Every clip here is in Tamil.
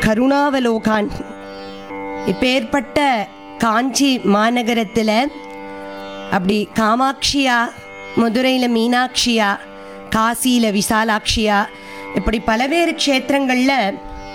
கருணாவலோகான் இப்பேற்பட்ட காஞ்சி மாநகரத்தில் அப்படி காமாட்சியா மதுரையில் மீனாட்சியா காசியில் விசாலாட்சியா இப்படி பலவேறு க்ஷேத்திரங்களில்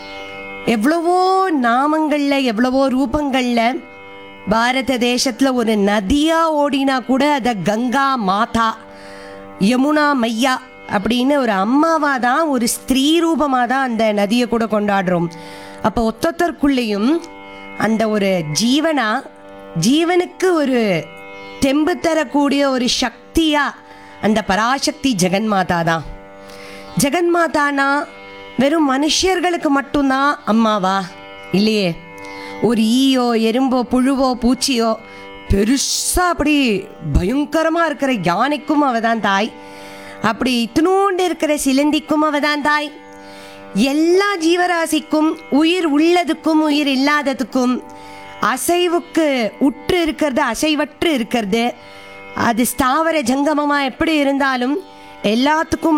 எவ்வளவோ நாமங்களில் எவ்வளவோ ரூபங்களில் பாரத தேசத்தில் ஒரு நதியாக ஓடினா கூட அதை கங்கா மாதா யமுனா மையா அப்படின்னு ஒரு அம்மாவாக தான் ஒரு ஸ்திரீ ரூபமாக தான் அந்த நதியை கூட கொண்டாடுறோம் அப்போ ஒத்தொத்தருக்குள்ளேயும் அந்த ஒரு ஜீவனா ஜீவனுக்கு ஒரு தெம்பு தரக்கூடிய ஒரு சக்தியா அந்த பராசக்தி ஜெகன்மாதா தான் ஜெகன்மாதானா வெறும் மனுஷர்களுக்கு மட்டும்தான் அம்மாவா இல்லையே ஒரு ஈயோ எறும்போ புழுவோ பூச்சியோ பெருசா அப்படி பயங்கரமா இருக்கிற யானைக்கும் அவ தான் தாய் அப்படி இத்தினூண்டு இருக்கிற சிலந்திக்கும் அவ தான் தாய் எல்லா ஜீவராசிக்கும் உயிர் உள்ளதுக்கும் உயிர் இல்லாததுக்கும் அசைவுக்கு உற்று இருக்கிறது அசைவற்று இருக்கிறது அது ஸ்தாவர ஜங்கமமா எப்படி இருந்தாலும் எல்லாத்துக்கும்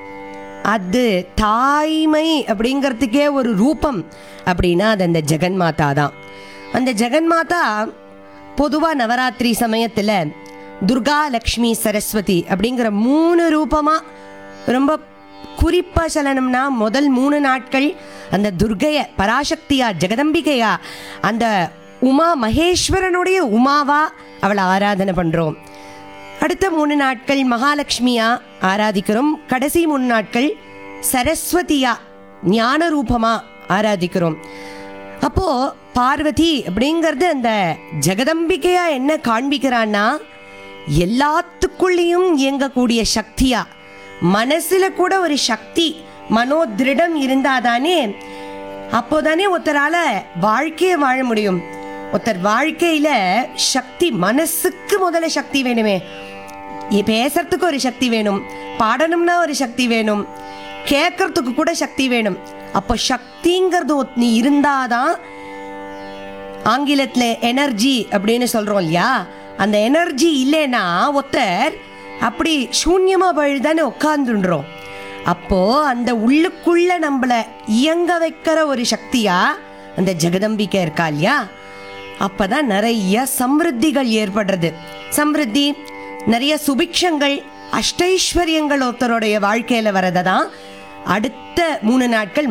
அது தாய்மை அப்படிங்கிறதுக்கே ஒரு ரூபம் அப்படின்னா அது அந்த ஜெகன்மாதா தான் அந்த ஜெகன்மாதா பொதுவாக நவராத்திரி சமயத்தில் துர்கா லக்ஷ்மி சரஸ்வதி அப்படிங்கிற மூணு ரூபமாக ரொம்ப குறிப்பாக சொல்லணும்னா முதல் மூணு நாட்கள் அந்த துர்கைய பராசக்தியா ஜெகதம்பிகையா அந்த உமா மகேஸ்வரனுடைய உமாவா அவளை ஆராதனை பண்ணுறோம் அடுத்த மூணு நாட்கள் மகாலட்சுமியா ஆராதிக்கிறோம் கடைசி மூணு நாட்கள் சரஸ்வதியா ஞான ரூபமா ஆராதிக்கிறோம் அப்போ பார்வதி அப்படிங்கிறது அந்த ஜெகதம்பிகையா என்ன காண்பிக்கிறான்னா எல்லாத்துக்குள்ளேயும் இயங்கக்கூடிய சக்தியா மனசுல கூட ஒரு சக்தி மனோதிருடம் இருந்தாதானே அப்போதானே ஒருத்தரால வாழ்க்கையை வாழ முடியும் ஒருத்தர் வாழ்க்கையில சக்தி மனசுக்கு முதல்ல சக்தி வேணுமே இ- பேசுறதுக்கு ஒரு சக்தி வேணும் பாடணும்னா ஒரு சக்தி வேணும் கேட்கறதுக்கு கூட சக்தி வேணும் அப்போ சக்திங்கிறது ஒத்- நீ இருந்தாதான் ஆங்கிலத்தில் எனர்ஜி அப்படின்னு சொல்கிறோம் இல்லையா அந்த எனர்ஜி இல்லைன்னா ஒருத்தர் அப்படி சூன்யமாக பழுதானே உட்காந்துன்றோம் அப்போ அந்த உள்ளுக்குள்ள நம்மள இயங்க வைக்கிற ஒரு சக்தியா அந்த ஜெகதம்பிக்கை இருக்கா இல்லையா அப்பதான் நிறைய சம்ருத்திகள் ஏற்படுறது சம்ருத்தி நிறைய சுபிக்ஷங்கள் அஷ்டைஸ்வரியங்கள் ஒருத்தருடைய வாழ்க்கையில வரதை தான் அடுத்த மூணு நாட்கள்